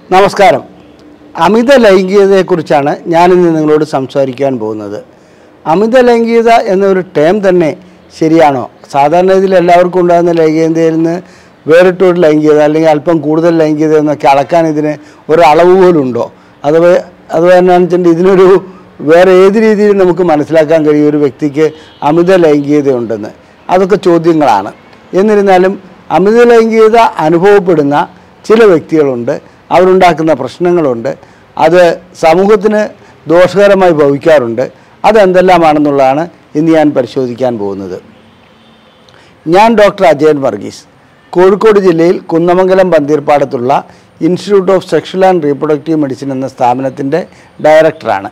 നമസ്കാരം അമിത ലൈംഗികതയെക്കുറിച്ചാണ് ഞാനിന്ന് നിങ്ങളോട് സംസാരിക്കാൻ പോകുന്നത് അമിത ലൈംഗികത എന്നൊരു ടേം തന്നെ ശരിയാണോ സാധാരണ ഇതിൽ എല്ലാവർക്കും ഉണ്ടാകുന്ന ലൈംഗികതയിൽ നിന്ന് വേറിട്ടൊരു ലൈംഗികത അല്ലെങ്കിൽ അല്പം കൂടുതൽ ലൈംഗികത എന്നൊക്കെ അളക്കാൻ ഇതിന് ഒരു അളവ് പോലും ഉണ്ടോ അഥവാ അഥവാ എന്നാണെന്ന് വെച്ചിട്ടുണ്ടെങ്കിൽ ഇതിനൊരു വേറെ ഏത് രീതിയിൽ നമുക്ക് മനസ്സിലാക്കാൻ കഴിയും ഒരു വ്യക്തിക്ക് അമിത ലൈംഗികത ഉണ്ടെന്ന് അതൊക്കെ ചോദ്യങ്ങളാണ് എന്നിരുന്നാലും അമിത ലൈംഗികത അനുഭവപ്പെടുന്ന ചില വ്യക്തികളുണ്ട് അവരുണ്ടാക്കുന്ന പ്രശ്നങ്ങളുണ്ട് അത് സമൂഹത്തിന് ദോഷകരമായി ഭവിക്കാറുണ്ട് അതെന്തെല്ലാമാണെന്നുള്ളതാണ് ഇന്ന് ഞാൻ പരിശോധിക്കാൻ പോകുന്നത് ഞാൻ ഡോക്ടർ അജയൻ വർഗീസ് കോഴിക്കോട് ജില്ലയിൽ കുന്നമംഗലം പന്തീർപ്പാടത്തുള്ള institute of sexual and reproductive medicine എന്ന സ്ഥാപനത്തിൻ്റെ ഡയറക്ടറാണ്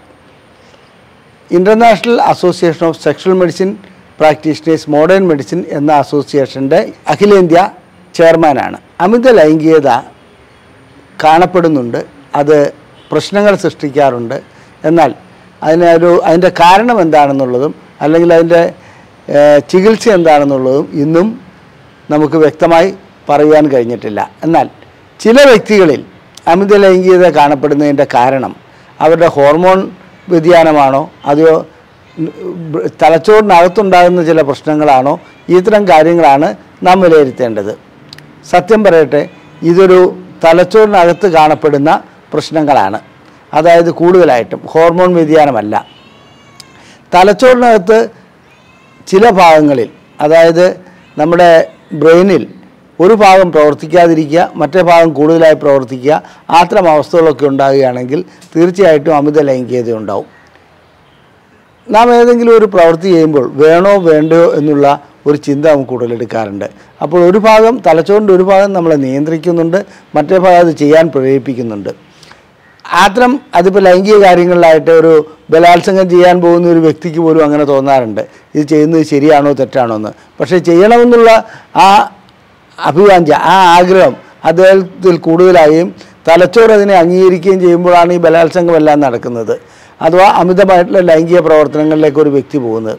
international association of sexual medicine practitioners modern medicine എന്ന അസോസിയേഷൻ്റെ അഖിലേന്ത്യാ ചെയർമാനാണ് അമിത ലൈംഗികത കാണപ്പെടുന്നുണ്ട് അത് പ്രശ്നങ്ങൾ സൃഷ്ടിക്കാറുണ്ട് എന്നാൽ അതിന് ഒരു അതിൻ്റെ കാരണം എന്താണെന്നുള്ളതും അല്ലെങ്കിൽ അതിൻ്റെ ഏഹ്, ചികിത്സ എന്താണെന്നുള്ളതും ഇന്നും നമുക്ക് വ്യക്തമായി പറയാൻ കഴിഞ്ഞിട്ടില്ല എന്നാൽ ചില വ്യക്തികളിൽ അമിത ലൈംഗികത കാണപ്പെടുന്നതിൻ്റെ കാരണം അവരുടെ ഹോർമോൺ വ്യതിയാനമാണോ അതോ തലച്ചോറിനകത്തുണ്ടാകുന്ന ചില പ്രശ്നങ്ങളാണോ ഇത്തരം കാര്യങ്ങളാണ് നാം വിലയിരുത്തേണ്ടത് സത്യം പറയട്ടെ ഇതൊരു തലച്ചോറിനകത്ത് കാണപ്പെടുന്ന പ്രശ്നങ്ങളാണ് അതായത് കൂടുതലായിട്ടും ഹോർമോൺ വ്യതിയാനമല്ല തലച്ചോറിനകത്ത് ചില ഭാഗങ്ങളിൽ അതായത് നമ്മുടെ ബ്രെയിനിൽ ഒരു ഭാഗം പ്രവർത്തിക്കാതിരിക്കുക മറ്റേ ഭാഗം കൂടുതലായി പ്രവർത്തിക്കുക അത്തരം അവസ്ഥകളൊക്കെ ഉണ്ടാകുകയാണെങ്കിൽ തീർച്ചയായിട്ടും അമിത ലൈംഗികത ഉണ്ടാവും നാം ഏതെങ്കിലും ഒരു പ്രവൃത്തി ചെയ്യുമ്പോൾ വേണോ വേണ്ടയോ എന്നുള്ള ഒരു ചിന്ത നമുക്ക് ഉടലെടുക്കാറുണ്ട് അപ്പോൾ ഒരു ഭാഗം തലച്ചോറിൻ്റെ ഒരു ഭാഗം നമ്മളെ നിയന്ത്രിക്കുന്നുണ്ട് മറ്റേ ഭാഗം അത് ചെയ്യാൻ പ്രേരിപ്പിക്കുന്നുണ്ട് അത്തരം അതിപ്പോൾ ലൈംഗിക കാര്യങ്ങളിലായിട്ട് ഒരു ബലാത്സംഗം ചെയ്യാൻ പോകുന്ന ഒരു വ്യക്തിക്ക് പോലും അങ്ങനെ തോന്നാറുണ്ട് ഇത് ചെയ്യുന്നത് ശരിയാണോ തെറ്റാണോ എന്ന് പക്ഷേ ചെയ്യണമെന്നുള്ള ആ അഭിവാഞ്ച ആ ആഗ്രഹം അദ്ദേഹത്തിൽ കൂടുതലായും തലച്ചോറ് അതിനെ അംഗീകരിക്കുകയും ചെയ്യുമ്പോഴാണ് ഈ ബലാത്സംഗമെല്ലാം നടക്കുന്നത് അഥവാ അമിതമായിട്ടുള്ള ലൈംഗിക പ്രവർത്തനങ്ങളിലേക്ക് ഒരു വ്യക്തി പോകുന്നത്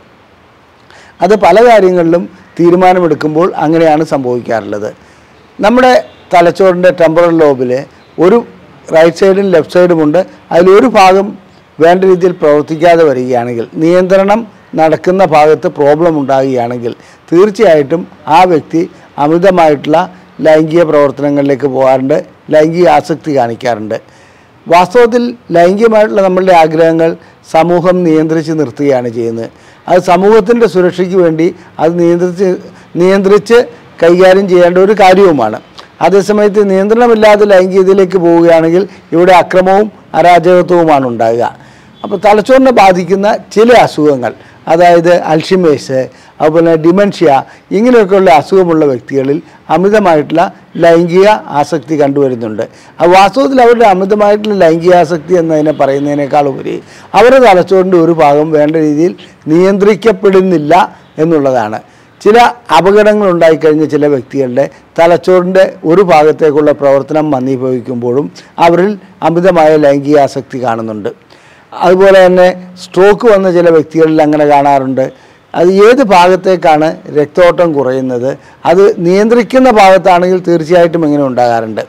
അത് പല കാര്യങ്ങളിലും തീരുമാനമെടുക്കുമ്പോൾ അങ്ങനെയാണ് സംഭവിക്കാറുള്ളത് നമ്മുടെ തലച്ചോറിൻ്റെ ടെമ്പറൽ ലോബിൽ ഒരു റൈറ്റ് സൈഡും ലെഫ്റ്റ് സൈഡുമുണ്ട് അതിലൊരു ഭാഗം വേണ്ട രീതിയിൽ പ്രവർത്തിക്കാതെ വരികയാണെങ്കിൽ നിയന്ത്രണം നടക്കുന്ന ഭാഗത്ത് പ്രോബ്ലം ഉണ്ടാകുകയാണെങ്കിൽ തീർച്ചയായിട്ടും ആ വ്യക്തി അമിതമായിട്ടുള്ള ലൈംഗിക പ്രവർത്തനങ്ങളിലേക്ക് പോകാറുണ്ട് ലൈംഗിക ആസക്തി കാണിക്കാറുണ്ട് വാസ്തവത്തിൽ ലൈംഗികമായിട്ടുള്ള നമ്മളുടെ ആഗ്രഹങ്ങൾ സമൂഹം നിയന്ത്രിച്ച് നിർത്തുകയാണ് ചെയ്യുന്നത് അത് സമൂഹത്തിൻ്റെ സുരക്ഷയ്ക്ക് വേണ്ടി അത് നിയന്ത്രിച്ച് നിയന്ത്രിച്ച് കൈകാര്യം ചെയ്യേണ്ട ഒരു കാര്യവുമാണ് അതേസമയത്ത് നിയന്ത്രണമില്ലാതെ ലൈംഗികതയിലേക്ക് പോവുകയാണെങ്കിൽ ഇവിടെ അക്രമവും അരാജകത്വവുമാണ് ഉണ്ടാകുക അപ്പോൾ തലച്ചോറിനെ ബാധിക്കുന്ന ചില അസുഖങ്ങൾ അതായത് അൽഷിമേഴ്സ് അതുപോലെ ഡിമെൻഷ്യ ഇങ്ങനെയൊക്കെയുള്ള അസുഖമുള്ള വ്യക്തികളിൽ അമിതമായിട്ടുള്ള ലൈംഗിക ആസക്തി കണ്ടുവരുന്നുണ്ട് ആ വാസ്തവത്തിൽ അവരുടെ അമിതമായിട്ടുള്ള ലൈംഗിക ആസക്തി എന്നതിനെ പറയുന്നതിനേക്കാൾ ഉപരി അവരുടെ തലച്ചോറിൻ്റെ ഒരു ഭാഗം വേണ്ട രീതിയിൽ നിയന്ത്രിക്കപ്പെടുന്നില്ല എന്നുള്ളതാണ് ചില അപകടങ്ങൾ ഉണ്ടായിക്കഴിഞ്ഞ ചില വ്യക്തികളുടെ തലച്ചോറിൻ്റെ ഒരു ഭാഗത്തേക്കുള്ള പ്രവർത്തനം മന്ദീഭവിക്കുമ്പോഴും അവരിൽ അമിതമായ ലൈംഗിക ആസക്തി കാണുന്നുണ്ട് അതുപോലെ തന്നെ സ്ട്രോക്ക് വന്ന ചില വ്യക്തികളിൽ അങ്ങനെ കാണാറുണ്ട് അത് ഏത് ഭാഗത്തേക്കാണ് രക്തോട്ടം കുറയുന്നത് അത് നിയന്ത്രിക്കുന്ന ഭാഗത്താണെങ്കിൽ തീർച്ചയായിട്ടും ഇങ്ങനെ ഉണ്ടാകാറുണ്ട്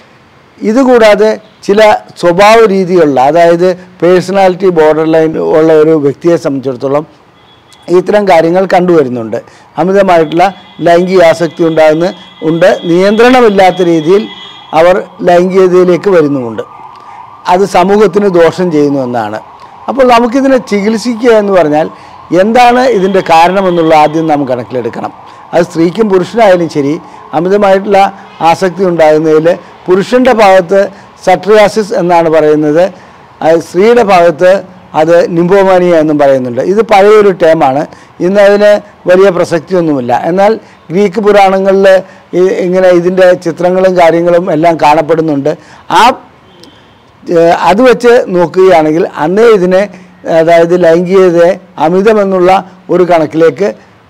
ഇതുകൂടാതെ ചില സ്വഭാവ രീതികളിൽ അതായത് പേഴ്സണാലിറ്റി ബോർഡർ ലൈൻ ഉള്ള ഒരു വ്യക്തിയെ സംബന്ധിച്ചിടത്തോളം ഇത്തരം കാര്യങ്ങൾ കണ്ടുവരുന്നുണ്ട് അമിതമായിട്ടുള്ള ലൈംഗിക ആസക്തി ഉണ്ടാകുന്ന ഉണ്ട് നിയന്ത്രണമില്ലാത്ത രീതിയിൽ അവർ ലൈംഗികതയിലേക്ക് വരുന്നുമുണ്ട് അത് സമൂഹത്തിന് ദോഷം ചെയ്യുന്നു എന്നാണ് അപ്പോൾ നമുക്കിതിനെ ചികിത്സിക്കുക എന്ന് പറഞ്ഞാൽ എന്താണ് ഇതിൻ്റെ കാരണമെന്നുള്ള ആദ്യം നാം കണക്കിലെടുക്കണം അത് സ്ത്രീക്കും പുരുഷനായാലും ശരി അമിതമായിട്ടുള്ള ആസക്തി ഉണ്ടാകുന്നതിൽ പുരുഷൻ്റെ ഭാഗത്ത് സട്രിയാസിസ് എന്നാണ് പറയുന്നത് അത് സ്ത്രീയുടെ ഭാഗത്ത് അത് നിംബോമാനിയ എന്നും പറയുന്നുണ്ട് ഇത് പഴയൊരു ടേമാണ് ഇന്ന് അതിന് വലിയ പ്രസക്തിയൊന്നുമില്ല എന്നാൽ ഗ്രീക്ക് പുരാണങ്ങളിൽ ഈ- ഇങ്ങനെ ഇതിൻ്റെ ചിത്രങ്ങളും കാര്യങ്ങളും എല്ലാം കാണപ്പെടുന്നുണ്ട് ആ ഏഹ് അത് വെച്ച് നോക്കുകയാണെങ്കിൽ അന്നേ ഇതിനെ അതായത് ലൈംഗികതയെ അമിതമെന്നുള്ള ഒരു കണക്കിലേക്ക്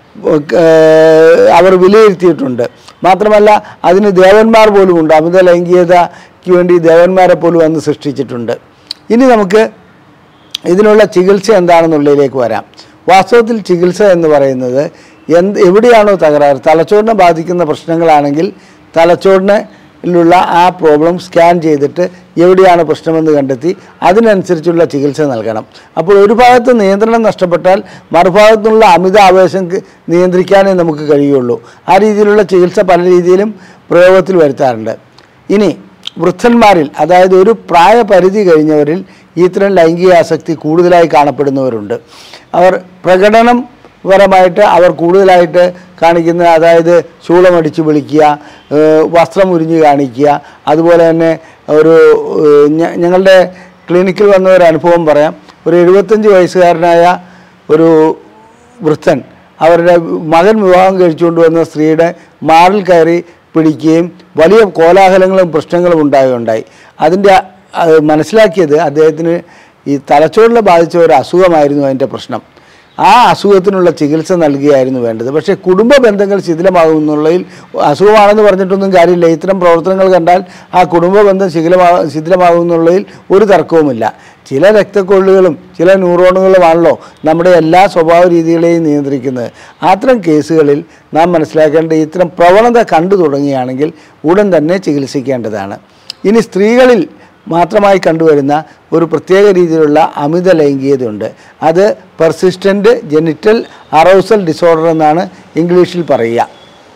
ഏഹ് അവർ വിലയിരുത്തിയിട്ടുണ്ട് മാത്രമല്ല അതിന് ദേവന്മാർ പോലും ഉണ്ട് അമിത ലൈംഗികതയ്ക്ക് വേണ്ടി ദേവന്മാരെ പോലും അന്ന് സൃഷ്ടിച്ചിട്ടുണ്ട് ഇനി നമുക്ക് ഇതിനുള്ള ചികിത്സ എന്താണെന്നുള്ളതിലേക്ക് വരാം വാസ്തവത്തിൽ ചികിത്സ എന്ന് പറയുന്നത് എന്ത് എവിടെയാണോ തകരാറ് തലച്ചോറിനെ ബാധിക്കുന്ന പ്രശ്നങ്ങളാണെങ്കിൽ തലച്ചോറിനെ ിലുള്ള ആ പ്രോബ്ലം സ്കാൻ ചെയ്തിട്ട് എവിടെയാണ് പ്രശ്നമെന്ന് കണ്ടെത്തി അതിനനുസരിച്ചുള്ള ചികിത്സ നൽകണം അപ്പോൾ ഒരു ഭാഗത്ത് നിയന്ത്രണം നഷ്ടപ്പെട്ടാൽ മറുഭാഗത്തുനിന്നുള്ള അമിത ആവേശം ക- നിയന്ത്രിക്കാനേ നമുക്ക് കഴിയുള്ളൂ ആ രീതിയിലുള്ള ചികിത്സ പല രീതിയിലും പ്രയോഗത്തിൽ വരുത്താറുണ്ട് ഇനി വൃദ്ധന്മാരിൽ അതായത് ഒരു പ്രായപരിധി കഴിഞ്ഞവരിൽ ഇത്തരം ലൈംഗിക ആസക്തി കൂടുതലായി കാണപ്പെടുന്നവരുണ്ട് അവർ പ്രകടനം പരമായിട്ട് അവർ കൂടുതലായിട്ട് കാണിക്കുന്ന അതായത് ശൂളമടിച്ച് വിളിക്കുക ഏഹ് വസ്ത്രം ഉരിഞ്ഞ് കാണിക്കുക അതുപോലെ തന്നെ ഒരു ഏഹ് ഞ- ഞങ്ങളുടെ ക്ലിനിക്കിൽ വന്ന ഒരു അനുഭവം പറയാം ഒരു എഴുപത്തഞ്ച് വയസ്സുകാരനായ ഒരു വൃദ്ധൻ അവരുടെ മകൻ വിവാഹം കഴിച്ചുകൊണ്ട് വന്ന സ്ത്രീയുടെ മാറിൽ കയറി പിടിക്കുകയും വലിയ കോലാഹലങ്ങളും പ്രശ്നങ്ങളും ഉണ്ടാവുകയുണ്ടായി അതിൻ്റെ അത് മനസ്സിലാക്കിയത് അദ്ദേഹത്തിന് ഈ തലച്ചോറിനെ ബാധിച്ച ഒരു അസുഖമായിരുന്നു അതിൻ്റെ പ്രശ്നം ആ അസുഖത്തിനുള്ള ചികിത്സ നൽകുകയായിരുന്നു വേണ്ടത് പക്ഷേ കുടുംബ ബന്ധങ്ങൾ ശിഥിലമാകുമെന്നുള്ളതിൽ അസുഖമാണെന്ന് പറഞ്ഞിട്ടൊന്നും കാര്യമില്ല ഇത്തരം പ്രവർത്തനങ്ങൾ കണ്ടാൽ ആ കുടുംബ ബന്ധം ശിഥിലമാ ശിഥിലമാകുമെന്നുള്ളതിൽ ഒരു തർക്കവുമില്ല ചില രക്തക്കൊള്ളുകളും ചില ന്യൂറോണുകളുമാണല്ലോ നമ്മുടെ എല്ലാ സ്വഭാവ രീതികളെയും നിയന്ത്രിക്കുന്നത് അത്തരം കേസുകളിൽ നാം മനസ്സിലാക്കേണ്ട ഇത്തരം പ്രവണത കണ്ടു തുടങ്ങുകയാണെങ്കിൽ ഉടൻ തന്നെ ചികിത്സിക്കേണ്ടതാണ് ഇനി സ്ത്രീകളിൽ മാത്രമായി കണ്ടുവരുന്ന ഒരു പ്രത്യേക രീതിയിലുള്ള അമിത ലൈംഗികതയുണ്ട് അത് പെർസിസ്റ്റൻ്റ് ജെനിറ്റൽ അറൗസൽ ഡിസോർഡർ എന്നാണ് ഇംഗ്ലീഷിൽ പറയുക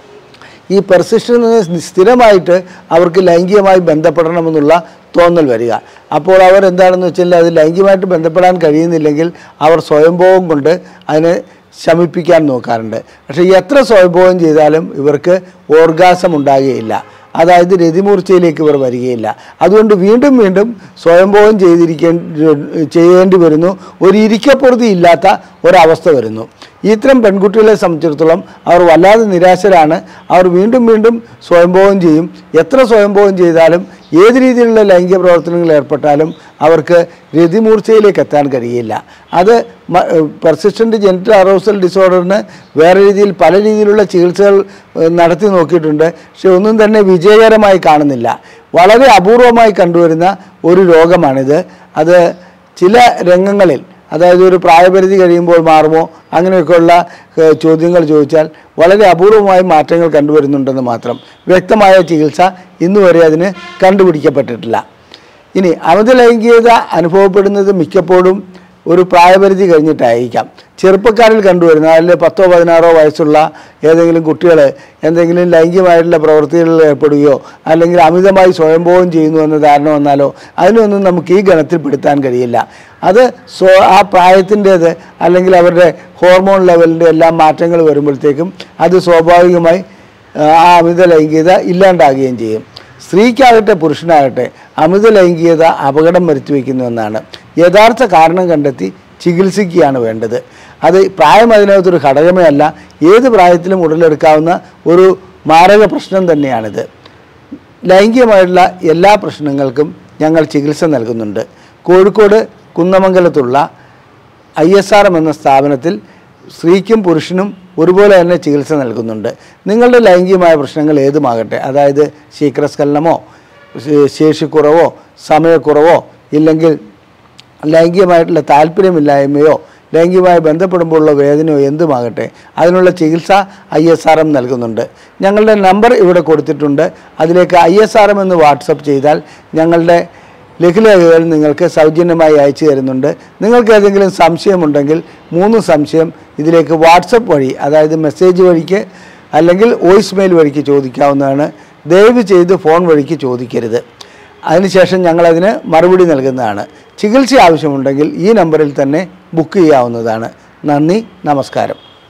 ഈ പെർസിസ്റ്റൻ്റ് സ്ഥിരമായിട്ട് അവർക്ക് ലൈംഗികമായി ബന്ധപ്പെടണമെന്നുള്ള തോന്നൽ വരിക അപ്പോൾ അവർ എന്താണെന്ന് വെച്ചാൽ അത് ലൈംഗികമായിട്ട് ബന്ധപ്പെടാൻ കഴിയുന്നില്ലെങ്കിൽ അവർ സ്വയംഭോഗം കൊണ്ട് അതിനെ ശമിപ്പിക്കാൻ നോക്കാറുണ്ട് പക്ഷേ എത്ര സ്വയംഭോഗം ചെയ്താലും ഇവർക്ക് ഓർഗാസം ഉണ്ടാകുകയില്ല അതായത് രതിമൂർച്ചയിലേക്ക് ഇവർ വരികയില്ല അതുകൊണ്ട് വീണ്ടും വീണ്ടും സ്വയംഭോഗം ചെയ്തിരിക്കേണ്ടി ചെയ്യേണ്ടി വരുന്നു ഒരു ഇരിക്കപ്പുറതി ഇല്ലാത്ത ഒരവസ്ഥ വരുന്നു ഇത്തരം പെൺകുട്ടികളെ സംബന്ധിച്ചിടത്തോളം അവർ വല്ലാതെ നിരാശരാണ് അവർ വീണ്ടും വീണ്ടും സ്വയംഭോഗം ചെയ്യും എത്ര സ്വയംഭോഗം ചെയ്താലും ഏത് രീതിയിലുള്ള ലൈംഗിക പ്രവർത്തനങ്ങളിൽ ഏർപ്പെട്ടാലും അവർക്ക് രതിമൂർച്ചയിലേക്ക് എത്താൻ കഴിയില്ല അത് പെർസിസ്റ്റൻ്റ് ജെനിറ്റൽ അറോസൽ ഡിസോർഡറിന് വേറെ രീതിയിൽ പല രീതിയിലുള്ള ചികിത്സകൾ ഏഹ്, നടത്തി നോക്കിയിട്ടുണ്ട് പക്ഷെ ഒന്നും തന്നെ വിജയകരമായി കാണുന്നില്ല വളരെ അപൂർവമായി കണ്ടുവരുന്ന ഒരു രോഗമാണിത് അത് ചില രംഗങ്ങളിൽ അതായത് ഒരു പ്രായപരിധി കഴിയുമ്പോൾ മാറുമോ അങ്ങനെയൊക്കെയുള്ള ഏഹ്, ചോദ്യങ്ങൾ ചോദിച്ചാൽ വളരെ അപൂർവമായി മാറ്റങ്ങൾ കണ്ടുവരുന്നുണ്ടെന്ന് മാത്രം വ്യക്തമായ ചികിത്സ ഇന്നുവരെ അതിന് കണ്ടുപിടിക്കപ്പെട്ടിട്ടില്ല ഇനി അമിത ലൈംഗികത അനുഭവപ്പെടുന്നത് മിക്കപ്പോഴും ഒരു പ്രായപരിധി കഴിഞ്ഞിട്ടായിരിക്കാം ചെറുപ്പക്കാരിൽ കണ്ടുവരുന്ന അതിൽ പത്തോ പതിനാറോ വയസ്സുള്ള ഏതെങ്കിലും കുട്ടികൾ എന്തെങ്കിലും ലൈംഗികമായിട്ടുള്ള പ്രവൃത്തികളിൽ ഏർപ്പെടുകയോ അല്ലെങ്കിൽ അമിതമായി സ്വയംഭോഗം ചെയ്യുന്നു എന്ന ധാരണ വന്നാലോ അതിനൊന്നും നമുക്ക് ഈ ഗണത്തിൽ പെടുത്താൻ കഴിയില്ല അത് സ്വ ആ പ്രായത്തിൻ്റേത് അല്ലെങ്കിൽ അവരുടെ ഹോർമോൺ ലെവലിൻ്റെ എല്ലാം മാറ്റങ്ങൾ വരുമ്പോഴത്തേക്കും അത് സ്വാഭാവികമായി ആ അമിത ലൈംഗികത ഇല്ലാണ്ടാകുകയും ചെയ്യും സ്ത്രീക്കാകട്ടെ പുരുഷനാകട്ടെ അമിത ലൈംഗികത അപകടം വരുത്തി വയ്ക്കുന്നുവെന്നാണ് യഥാർത്ഥ കാരണം കണ്ടെത്തി ചികിത്സിക്കുകയാണ് വേണ്ടത് അത് പ്രായം അതിനകത്തൊരു ഘടകമേ അല്ല ഏത് പ്രായത്തിലും ഉടലെടുക്കാവുന്ന ഒരു മാരക പ്രശ്നം തന്നെയാണിത് ലൈംഗികമായിട്ടുള്ള എല്ലാ പ്രശ്നങ്ങൾക്കും ഞങ്ങൾ ചികിത്സ നൽകുന്നുണ്ട് കോഴിക്കോട് കുന്നമംഗലത്തുള്ള ഐ എസ് ആർ എം എന്ന സ്ഥാപനത്തിൽ സ്ത്രീക്കും പുരുഷനും ഒരുപോലെ തന്നെ ചികിത്സ നൽകുന്നുണ്ട് നിങ്ങളുടെ ലൈംഗികമായ പ്രശ്നങ്ങൾ ഏതുമാകട്ടെ അതായത് ശീഘ്രസ്ഖലനമോ ശേ- ശേഷിക്കുറവോ സമയക്കുറവോ ഇല്ലെങ്കിൽ ലൈംഗികമായിട്ടുള്ള താല്പര്യമില്ലായ്മയോ ലൈംഗികമായി ബന്ധപ്പെടുമ്പോഴുള്ള വേദനയോ എന്തുമാകട്ടെ അതിനുള്ള ചികിത്സ ഐ എസ് ആർ എം നൽകുന്നുണ്ട് ഞങ്ങളുടെ നമ്പർ ഇവിടെ കൊടുത്തിട്ടുണ്ട് അതിലേക്ക് ഐ എസ് ആർ എം എന്ന് വാട്സപ്പ് ചെയ്താൽ ഞങ്ങളുടെ ലഘുലേഖകൾ നിങ്ങൾക്ക് സൗജന്യമായി അയച്ചു തരുന്നുണ്ട് നിങ്ങൾക്ക് ഏതെങ്കിലും സംശയമുണ്ടെങ്കിൽ മൂന്ന് സംശയം ഇതിലേക്ക് വാട്സപ്പ് വഴി അതായത് മെസ്സേജ് വഴിക്ക് അല്ലെങ്കിൽ വോയിസ് മെയിൽ വഴിക്ക് ചോദിക്കാവുന്നതാണ് ദയവ് ചെയ്ത് ഫോൺ വഴിക്ക് ചോദിക്കരുത് അതിനുശേഷം ഞങ്ങളതിന് മറുപടി നൽകുന്നതാണ് ചികിത്സ ആവശ്യമുണ്ടെങ്കിൽ ഈ നമ്പറിൽ തന്നെ ബുക്ക് ചെയ്യാവുന്നതാണ് നന്ദി നമസ്കാരം